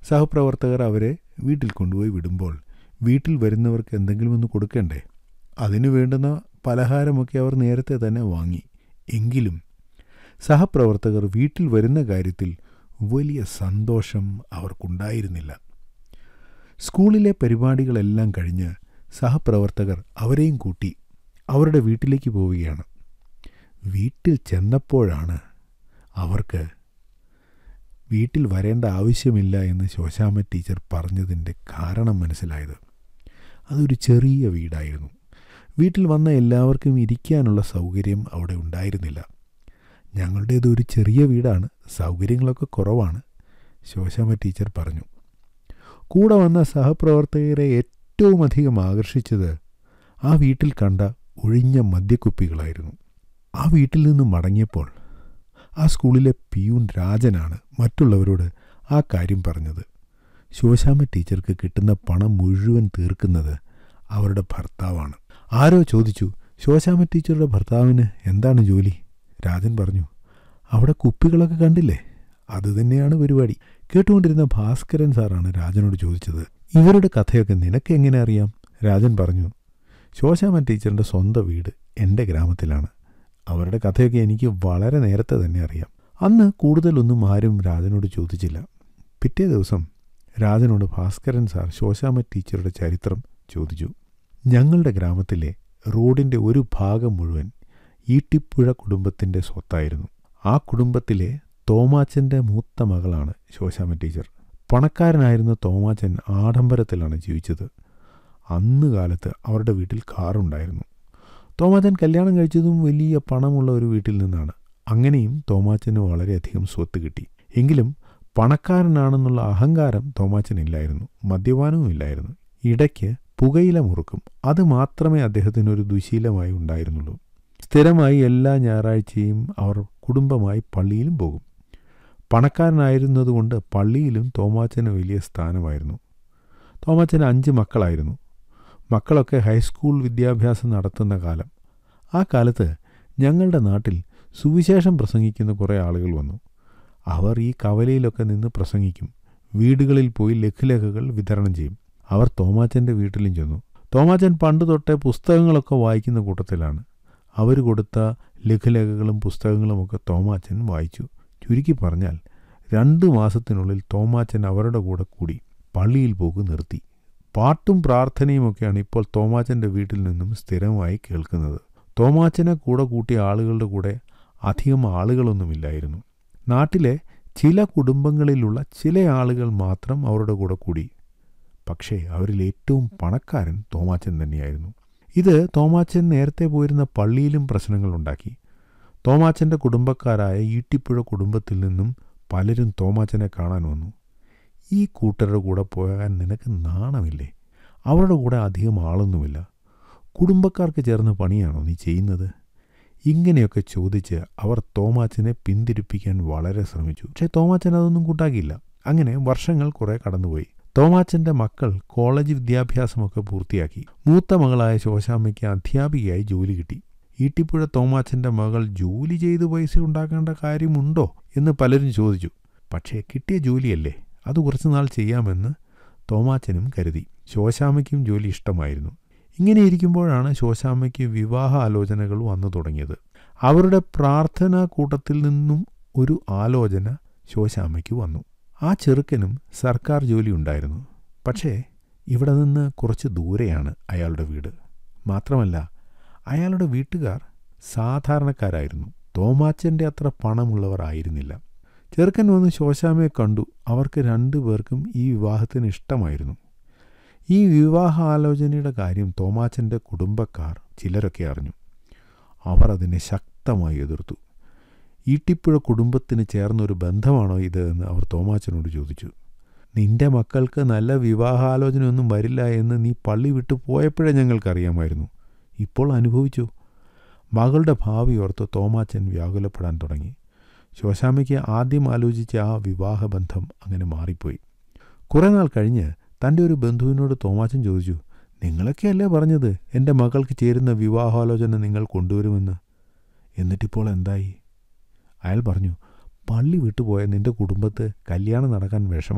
സഹപ്രവർത്തകർ അവരെ വീട്ടിൽ കൊണ്ടുപോയി വിടുമ്പോൾ വീട്ടിൽ വരുന്നവർക്ക് എന്തെങ്കിലും ഒന്ന് കൊടുക്കണ്ടേ അതിനു വേണ്ടുന്ന പലഹാരമൊക്കെ അവർ നേരത്തെ തന്നെ വാങ്ങി എങ്കിലും സഹപ്രവർത്തകർ വീട്ടിൽ വരുന്ന കാര്യത്തിൽ വലിയ സന്തോഷം അവർക്കുണ്ടായിരുന്നില്ല സ്കൂളിലെ പരിപാടികളെല്ലാം കഴിഞ്ഞ് സഹപ്രവർത്തകർ അവരെയും കൂട്ടി അവരുടെ വീട്ടിലേക്ക് പോവുകയാണ് വീട്ടിൽ ചെന്നപ്പോഴാണ് അവർക്ക് വീട്ടിൽ വരേണ്ട ആവശ്യമില്ല എന്ന് ശോശാമ്മ ടീച്ചർ പറഞ്ഞതിൻ്റെ കാരണം മനസ്സിലായത് അതൊരു ചെറിയ വീടായിരുന്നു വീട്ടിൽ വന്ന എല്ലാവർക്കും ഇരിക്കാനുള്ള സൗകര്യം അവിടെ ഉണ്ടായിരുന്നില്ല ഞങ്ങളുടേത് ഒരു ചെറിയ വീടാണ് സൗകര്യങ്ങളൊക്കെ കുറവാണ് ശോശാമ്മ ടീച്ചർ പറഞ്ഞു കൂടെ വന്ന സഹപ്രവർത്തകരെ ഏറ്റവും അധികം ആകർഷിച്ചത് ആ വീട്ടിൽ കണ്ട ഒഴിഞ്ഞ മദ്യക്കുപ്പികളായിരുന്നു ആ വീട്ടിൽ നിന്നും മടങ്ങിയപ്പോൾ ആ സ്കൂളിലെ പിയൂൺ രാജനാണ് മറ്റുള്ളവരോട് ആ കാര്യം പറഞ്ഞത് ശോശാമ്മ ടീച്ചർക്ക് കിട്ടുന്ന പണം മുഴുവൻ തീർക്കുന്നത് അവരുടെ ഭർത്താവാണ് ആരോ ചോദിച്ചു ശോശാമ്മ ടീച്ചറുടെ ഭർത്താവിന് എന്താണ് ജോലി രാജൻ പറഞ്ഞു അവിടെ കുപ്പികളൊക്കെ കണ്ടില്ലേ അതുതന്നെയാണ് പരിപാടി കേട്ടുകൊണ്ടിരുന്ന ഭാസ്കരൻ സാറാണ് രാജനോട് ചോദിച്ചത് ഇവരുടെ കഥയൊക്കെ നിനക്ക് എങ്ങനെ അറിയാം രാജൻ പറഞ്ഞു ശോശാമ്മ ടീച്ചറിൻ്റെ സ്വന്തം വീട് എൻ്റെ ഗ്രാമത്തിലാണ് അവരുടെ കഥയൊക്കെ എനിക്ക് വളരെ നേരത്തെ തന്നെ അറിയാം അന്ന് കൂടുതലൊന്നും ആരും രാജനോട് ചോദിച്ചില്ല പിറ്റേ ദിവസം രാജനോട് ഭാസ്കരൻ സാർ ശോശാമ്മ ടീച്ചറുടെ ചരിത്രം ചോദിച്ചു ഞങ്ങളുടെ ഗ്രാമത്തിലെ റോഡിൻ്റെ ഒരു ഭാഗം മുഴുവൻ ഈട്ടിപ്പുഴ കുടുംബത്തിൻ്റെ സ്വത്തായിരുന്നു ആ കുടുംബത്തിലെ തോമാച്ചൻ്റെ മൂത്ത മകളാണ് ശോശാമ്മ ടീച്ചർ പണക്കാരനായിരുന്ന തോമാച്ചൻ ആഡംബരത്തിലാണ് ജീവിച്ചത് അന്ന് കാലത്ത് അവരുടെ വീട്ടിൽ കാറുണ്ടായിരുന്നു തോമാച്ചൻ കല്യാണം കഴിച്ചതും വലിയ പണമുള്ള ഒരു വീട്ടിൽ നിന്നാണ് അങ്ങനെയും തോമാച്ചന് വളരെയധികം സ്വത്ത് കിട്ടി എങ്കിലും പണക്കാരനാണെന്നുള്ള അഹങ്കാരം തോമാച്ചനില്ലായിരുന്നു മദ്യപാനവും ഇല്ലായിരുന്നു ഇടയ്ക്ക് പുകയില മുറുക്കും അത് മാത്രമേ അദ്ദേഹത്തിന് ഒരു ദുശീലമായി ഉണ്ടായിരുന്നുള്ളൂ സ്ഥിരമായി എല്ലാ ഞായറാഴ്ചയും അവർ കുടുംബമായി പള്ളിയിലും പോകും പണക്കാരനായിരുന്നതുകൊണ്ട് പള്ളിയിലും തോമാച്ചന് വലിയ സ്ഥാനമായിരുന്നു തോമാച്ചന് അഞ്ച് മക്കളായിരുന്നു മക്കളൊക്കെ ഹൈസ്കൂൾ വിദ്യാഭ്യാസം നടത്തുന്ന കാലം ആ കാലത്ത് ഞങ്ങളുടെ നാട്ടിൽ സുവിശേഷം പ്രസംഗിക്കുന്ന കുറേ ആളുകൾ വന്നു അവർ ഈ കവലയിലൊക്കെ നിന്ന് പ്രസംഗിക്കും വീടുകളിൽ പോയി ലഘുലേഖകൾ വിതരണം ചെയ്യും അവർ തോമാച്ചൻ്റെ വീട്ടിലും ചെന്നു തോമാച്ചൻ പണ്ട് തൊട്ടേ പുസ്തകങ്ങളൊക്കെ വായിക്കുന്ന കൂട്ടത്തിലാണ് അവർ കൊടുത്ത ലഘുലേഖകളും പുസ്തകങ്ങളുമൊക്കെ തോമാച്ചൻ വായിച്ചു ചുരുക്കി പറഞ്ഞാൽ രണ്ട് മാസത്തിനുള്ളിൽ തോമാച്ചൻ അവരുടെ കൂടെ കൂടി പള്ളിയിൽ പോക്ക് നിർത്തി പാട്ടും പ്രാർത്ഥനയുമൊക്കെയാണ് ഇപ്പോൾ തോമാച്ചൻ്റെ വീട്ടിൽ നിന്നും സ്ഥിരമായി കേൾക്കുന്നത് തോമാച്ചനെ കൂടെ കൂട്ടിയ ആളുകളുടെ കൂടെ അധികം ആളുകളൊന്നുമില്ലായിരുന്നു നാട്ടിലെ ചില കുടുംബങ്ങളിലുള്ള ചില ആളുകൾ മാത്രം അവരുടെ കൂടെ കൂടി പക്ഷേ അവരിൽ ഏറ്റവും പണക്കാരൻ തോമാച്ചൻ തന്നെയായിരുന്നു ഇത് തോമാച്ചൻ നേരത്തെ പോയിരുന്ന പള്ളിയിലും പ്രശ്നങ്ങളുണ്ടാക്കി തോമാച്ചൻ്റെ കുടുംബക്കാരായ ഈട്ടിപ്പുഴ കുടുംബത്തിൽ നിന്നും പലരും തോമാച്ചനെ കാണാൻ വന്നു ഈ കൂട്ടരുടെ കൂടെ പോകാൻ നിനക്ക് നാണമില്ലേ അവരുടെ കൂടെ അധികം ആളൊന്നുമില്ല കുടുംബക്കാർക്ക് ചേർന്ന പണിയാണോ നീ ചെയ്യുന്നത് ഇങ്ങനെയൊക്കെ ചോദിച്ച് അവർ തോമാച്ചനെ പിന്തിരിപ്പിക്കാൻ വളരെ ശ്രമിച്ചു പക്ഷേ തോമാച്ചൻ അതൊന്നും കൂട്ടാക്കിയില്ല അങ്ങനെ വർഷങ്ങൾ കുറെ കടന്നുപോയി തോമാച്ചൻ്റെ മക്കൾ കോളേജ് വിദ്യാഭ്യാസമൊക്കെ പൂർത്തിയാക്കി മൂത്ത മകളായ ശോശാമ്മയ്ക്ക് അധ്യാപികയായി ജോലി കിട്ടി ഈട്ടിപ്പുഴ തോമാച്ചൻ്റെ മകൾ ജോലി ചെയ്ത് പൈസ ഉണ്ടാക്കേണ്ട കാര്യമുണ്ടോ എന്ന് പലരും ചോദിച്ചു പക്ഷേ കിട്ടിയ ജോലിയല്ലേ അത് കുറച്ചു നാൾ ചെയ്യാമെന്ന് തോമാച്ചനും കരുതി ശോശാമ്മയ്ക്കും ജോലി ഇഷ്ടമായിരുന്നു ഇങ്ങനെ ഇരിക്കുമ്പോഴാണ് ശോശാമ്മയ്ക്ക് വിവാഹ ആലോചനകൾ വന്നു തുടങ്ങിയത് അവരുടെ പ്രാർത്ഥനാ കൂട്ടത്തിൽ നിന്നും ഒരു ആലോചന ശോശാമ്മയ്ക്ക് വന്നു ആ ചെറുക്കനും സർക്കാർ ജോലി ഉണ്ടായിരുന്നു പക്ഷേ ഇവിടെ നിന്ന് കുറച്ച് ദൂരെയാണ് അയാളുടെ വീട് മാത്രമല്ല അയാളുടെ വീട്ടുകാർ സാധാരണക്കാരായിരുന്നു തോമാച്ചൻ്റെ അത്ര പണമുള്ളവർ ആയിരുന്നില്ല ചെറുക്കൻ വന്ന് ശോശാമ്മയെ കണ്ടു അവർക്ക് രണ്ടു പേർക്കും ഈ വിവാഹത്തിന് ഇഷ്ടമായിരുന്നു ഈ വിവാഹ ആലോചനയുടെ കാര്യം തോമാച്ചൻ്റെ കുടുംബക്കാർ ചിലരൊക്കെ അറിഞ്ഞു അവർ അതിനെ ശക്തമായി എതിർത്തു ഈട്ടിപ്പുഴ കുടുംബത്തിന് ചേർന്നൊരു ബന്ധമാണോ ഇത് എന്ന് അവർ തോമാച്ചനോട് ചോദിച്ചു നിന്റെ മക്കൾക്ക് നല്ല വിവാഹാലോചനയൊന്നും വരില്ല എന്ന് നീ പള്ളി വിട്ടു പോയപ്പോഴേ ഞങ്ങൾക്കറിയാമായിരുന്നു ഇപ്പോൾ അനുഭവിച്ചു മകളുടെ ഭാവി ഓർത്ത് തോമാച്ചൻ വ്യാകുലപ്പെടാൻ തുടങ്ങി ശോശാമ്മയ്ക്ക് ആദ്യം ആലോചിച്ച ആ വിവാഹബന്ധം അങ്ങനെ മാറിപ്പോയി കുറേ നാൾ കഴിഞ്ഞ് തൻ്റെ ഒരു ബന്ധുവിനോട് തോമാച്ചൻ ചോദിച്ചു നിങ്ങളൊക്കെയല്ലേ പറഞ്ഞത് എൻ്റെ മകൾക്ക് ചേരുന്ന വിവാഹാലോചന നിങ്ങൾ കൊണ്ടുവരുമെന്ന് എന്നിട്ടിപ്പോൾ എന്തായി അയാൾ പറഞ്ഞു പള്ളി വിട്ടുപോയ നിന്റെ കുടുംബത്ത് കല്യാണം നടക്കാൻ വിഷമം